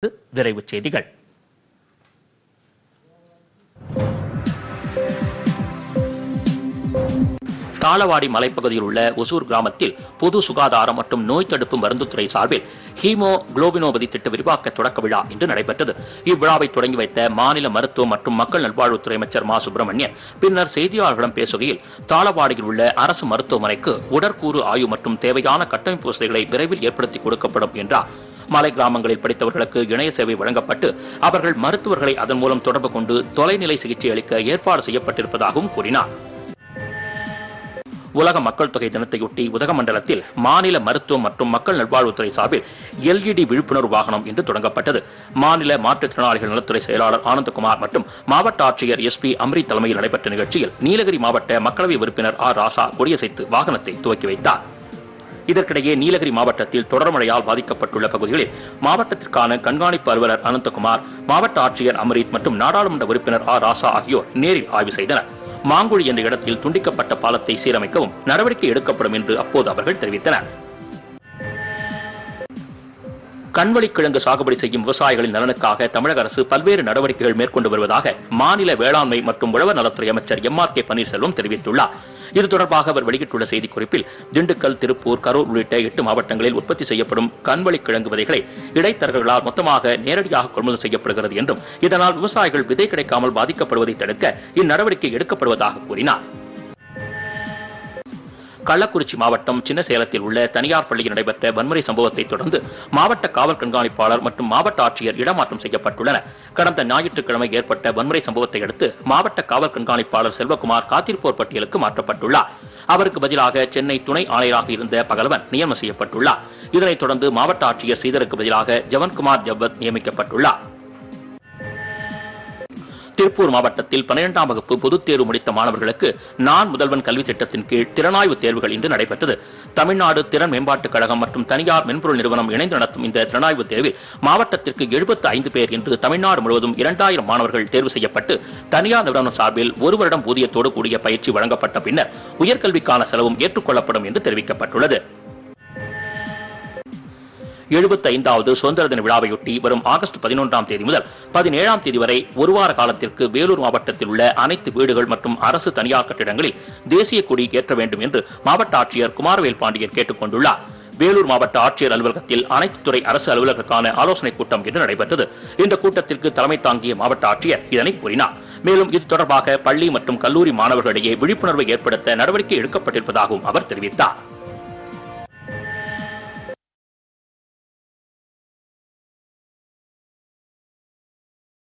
விரைவுச் செய்திகள் தாளவாடி மலைப்பகுதியில் உள்ள ஒசூர் கிராமத்தில் பொது சுகாதாரம் மற்றும் நோய் தடுப்பு மருந்துத்துறை சார்பில் ஹீமோ குளோபினோபதி திட்ட விரிவாக்க தொடக்க விழா இன்று நடைபெற்றது இவ்விழாவை தொடங்கி வைத்த மாநில மருத்துவம் மற்றும் மக்கள் நல்வாழ்வுத்துறை அமைச்சர் மா சுப்பிரமணியன் பின்னர் செய்தியாளர்களிடம் பேசுகையில் தாளவாடியில் உள்ள அரசு மருத்துவமனைக்கு உடற்கூறு ஆய்வு மற்றும் தேவையான கட்டமைப்பு வசதிகளை விரைவில் ஏற்படுத்தி கொடுக்கப்படும் என்றார் மலை கிராமங்களில் படித்தவர்களுக்கு இணைய சேவை வழங்கப்பட்டு அவர்கள் மருத்துவர்களை அதன் மூலம் தொடர்பு கொண்டு தொலைநிலை சிகிச்சை அளிக்க ஏற்பாடு செய்யப்பட்டிருப்பதாகவும் கூறினார் உலக மக்கள் தொகை தினத்தையொட்டி உதகமண்டலத்தில் மாநில மருத்துவம் மற்றும் மக்கள் நல்வாழ்வுத்துறை சார்பில் எல்இடி விழிப்புணர்வு வாகனம் இன்று தொடங்கப்பட்டது மாநில மாற்றுத்திறனாளிகள் நலத்துறை செயலாளர் ஆனந்தகுமார் மற்றும் மாவட்ட ஆட்சியர் எஸ் பி அம்ரித் தலைமையில் நடைபெற்ற நிகழ்ச்சியில் நீலகிரி மாவட்ட மக்களவை உறுப்பினர் ஆர் ராசா கொடியசைத்து வாகனத்தை துவக்கி வைத்தார் இதற்கிடையே நீலகிரி மாவட்டத்தில் தொடர் மழையால் பாதிக்கப்பட்டுள்ள பகுதிகளில் மாவட்டத்திற்கான கண்காணிப்பு அலுவலர் அனந்தகுமார் மாவட்ட ஆட்சியர் அமரித் மற்றும் நாடாளுமன்ற உறுப்பினர் ஆர் ராசா ஆகியோர் நேரில் ஆய்வு செய்தனர் மாங்குழி என்ற இடத்தில் துண்டிக்கப்பட்ட பாலத்தை சீரமைக்கவும் நடவடிக்கை எடுக்கப்படும் என்று அப்போது அவர்கள் தெரிவித்தனர் கண்வழி கிழங்கு சாகுபடி செய்யும் விவசாயிகளின் நலனுக்காக தமிழக அரசு பல்வேறு நடவடிக்கைகள் மேற்கொண்டு வருவதாக மாநில வேளாண்மை மற்றும் உழவர் நலத்துறை அமைச்சர் எம் ஆர் கே பன்னீர்செல்வம் தெரிவித்துள்ளார் இது தொடர்பாக அவர் வெளியிட்டுள்ள செய்திக்குறிப்பில் திண்டுக்கல் திருப்பூர் கரூர் உள்ளிட்ட எட்டு மாவட்டங்களில் உற்பத்தி செய்யப்படும் கண்வழி கிழங்கு விதைகளை இடைத்தரகர்களால் மொத்தமாக நேரடியாக கொள்முதல் செய்யப்படுகிறது என்றும் இதனால் விவசாயிகள் விதை கிடைக்காமல் பாதிக்கப்படுவதை தடுக்க இந்நடவடிக்கை எடுக்கப்படுவதாக கூறினார் கள்ளக்குறிச்சி மாவட்டம் சின்னசேலத்தில் உள்ள தனியார் பள்ளியில் நடைபெற்ற வன்முறை சம்பவத்தை தொடர்ந்து மாவட்ட காவல் கண்காணிப்பாளர் மற்றும் மாவட்ட ஆட்சியர் இடமாற்றம் செய்யப்பட்டுள்ளனர் கடந்த ஞாயிற்றுக்கிழமை ஏற்பட்ட வன்முறை சம்பவத்தை அடுத்து மாவட்ட காவல் கண்காணிப்பாளர் செல்வகுமார் காத்திருப்போர் பட்டியலுக்கு மாற்றப்பட்டுள்ளார் அவருக்கு பதிலாக சென்னை துணை ஆணையராக இருந்த பகலவன் நியமனம் செய்யப்பட்டுள்ளார் இதனைத் தொடர்ந்து மாவட்ட ஆட்சியர் சீதருக்கு பதிலாக ஜவன்குமார் ஜவ்வத் நியமிக்கப்பட்டுள்ளார் திருப்பூர் மாவட்டத்தில் பன்னிரெண்டாம் வகுப்பு பொதுத் தேர்வு முடித்த மாணவர்களுக்கு நான் முதல்வன் கல்வி திட்டத்தின் கீழ் திறனாய்வு தேர்வுகள் இன்று நடைபெற்றது தமிழ்நாடு திறன் மேம்பாட்டுக் கழகம் மற்றும் தனியார் மென்பொருள் நிறுவனம் இணைந்து நடத்தும் இந்த திறனாய்வு தேர்வில் மாவட்டத்திற்கு எழுபத்து ஐந்து பேர் என்று தமிழ்நாடு முழுவதும் இரண்டாயிரம் மாணவர்கள் தேர்வு செய்யப்பட்டு தனியார் நிறுவனம் சார்பில் ஒரு வருடம் ஊதியத்தோடு கூடிய பயிற்சி வழங்கப்பட்ட பின்னர் உயர்கல்விக்கான செலவும் ஏற்றுக்கொள்ளப்படும் என்று தெரிவிக்கப்பட்டுள்ளது எழுபத்தி ஐந்தாவது சுதந்திர தின விழாவையொட்டி வரும் ஆகஸ்ட் பதினொன்றாம் தேதி முதல் பதினேழாம் தேதி வரை ஒரு வார காலத்திற்கு வேலூர் மாவட்டத்தில் உள்ள அனைத்து வீடுகள் மற்றும் அரசு தனியார் கட்டிடங்களில் தேசிய கொடி ஏற்ற வேண்டும் என்று மாவட்ட ஆட்சியர் குமாரவேல் பாண்டியன் கேட்டுக் கொண்டுள்ளார் வேலூர் மாவட்ட ஆட்சியர் அலுவலகத்தில் அனைத்து துறை அரசு அலுவலர்களுக்கான ஆலோசனைக் கூட்டம் இன்று நடைபெற்றது இந்த கூட்டத்திற்கு தலைமை தாங்கிய மாவட்ட ஆட்சியர் இதனை கூறினார் மேலும் இது தொடர்பாக பள்ளி மற்றும் கல்லூரி மாணவர்களிடையே விழிப்புணர்வை ஏற்படுத்த நடவடிக்கை எடுக்கப்பட்டிருப்பதாகவும் அவர் தெரிவித்தார்